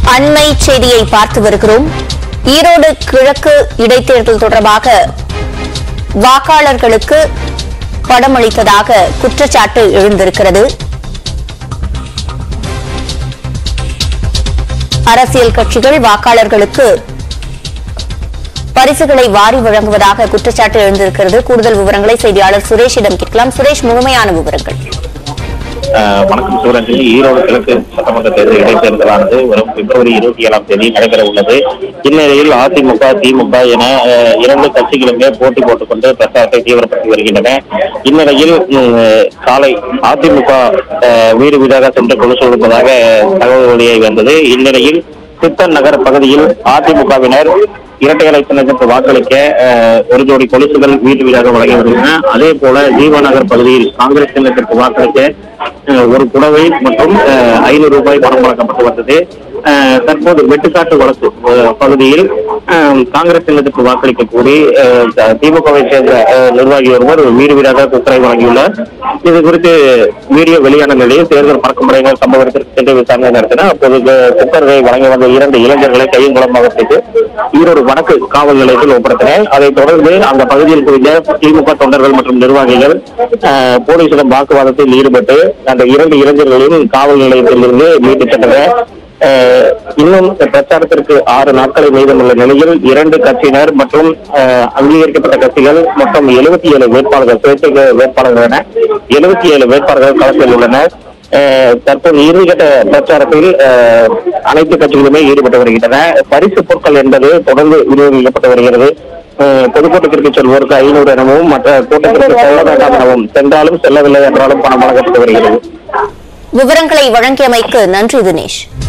அண்மை செய்தியை பார்த்து வருகிறோம் ஈரோடு கிழக்கு இடைத்தேர்தல் தொடர்பாக வாக்காளர்களுக்கு படமளித்ததாக குற்றச்சாட்டு எழுந்திருக்கிறது அரசியல் கட்சிகள் வாக்காளர்களுக்கு பரிசுகளை வாரி வழங்குவதாக குற்றச்சாட்டு எழுந்திருக்கிறது கூடுதல் விவரங்களை செய்தியாளர் சுரேஷிடம் கேட்கலாம் சுரேஷ் முழுமையான விவரங்கள் ஆஹ் வணக்கம் சூரஞ்சலி ஈரோடு கிழக்கு சட்டமன்ற தேர்தல் இடைத்தேர்தலானது வரும் பிப்ரவரி இருபத்தி ஏழாம் தேதி நடைபெற உள்ளது இந்நிலையில் அதிமுக திமுக என ஆஹ், இரண்டு கட்சிகளுமே போட்டி போட்டுக்கொண்டு பிரச்சாரத்தை தீவிரப்படுத்தி வருகின்றன இந்நிலையில் உம், காலை அதிமுக ஆஹ், வீடு வீடாக சென்று கொலுசு கொடுப்பதாக தகவல் வெளியாகி வந்தது இந்நிலையில் சித்தன் நகர் பகுதியில் அதிமுகவினர் இரட்டை இலக்கணத்திற்கு வாக்களிக்க ஆஹ், ஒரு ஜோடி கொலுசுகள் வீடு வீடாக வழங்கி வருகின்றன அதே போல தீபநகர் பகுதியில் காங்கிரஸ் சின்னத்திற்கு வாக்களிக்க ஆஹ், ஒரு புடவை மற்றும் ஐநூறு ரூபாய் பணம் வழங்கப்பட்டு வந்தது ஆஹ், தற்போது வெட்டுக்காட்டு வழக்கு ஆஹ், பகுதியில் ஆஹ், காங்கிரஸ் சின்னத்திற்கு வாக்களிக்க கூறி ஆஹ், த- திமுகவை சேர்ந்த ஆஹ், நிர்வாகி ஒருவர் வீடு வீடாக குக்கரை வழங்கியுள்ளார் இது குறித்து வீடியோ வெளியான நிலையில் தேர்தல் பறக்கும்படையினர் சம்பவ இடத்திற்கு சென்று விசாரணை நடத்தினர் அப்போது கு- குக்கரை வழங்கி வந்த இரண்டு இளைஞர்களை கையும் குளமாக செய்து ஈரோடு வடக்கு காவல் நிலையத்தில் ஒப்படைத்தனர் அதைத் தொடர்ந்து அந்த பகுதியில் குவிந்த திமுக தொண்டர்கள் மற்றும் நிர்வாகிகள் ஆஹ், போலீசிடம் வாக்குவாதத்தில் ஈடுபட்டு அந்த இரண்டு இளைஞர்களையும் காவல் நிலையத்தில் இருந்து மீட்டு சென்றனர் ஆஹ், இன்னும் பிரச்சாரத்திற்கு ஆறு நாட்களை மீதமுள்ள நிலையில் இரண்டு கட்சியினர் மற்றும் ஆஹ், அங்கீகரிக்கப்பட்ட கட்சிகள் மொத்தம் எழுபத்தி ஏழு வேட்பாளர்கள் சுயேட்சை வேட்பாளர்கள் என எழுபத்தி ஏழு வேட்பாளர்கள் களத்தில் உள்ளனர் ஆஹ், தற்போது இறுதிக்கட்ட பிரச்சாரத்தில் ஆஹ், அனைத்து கட்சிகளுமே ஈடுபட்டு வருகின்றன பரிசு பொருட்கள் என்பது தொடர்ந்து விநியோகிக்கப்பட்டு வருகிறது ஆஹ், பொதுக்கூட்டத்திற்கு செல்வோருக்கு ஐநூறு எனவும் மற்ற கூட்டத்திற்கு செல்ல வேண்டாம் எனவும் சென்றாலும் செல்லவில்லை என்றாலும் பணம் வழங்கப்பட்டு வருகிறது விவரங்களை வழங்கியமைக்கு நன்றி தினேஷ்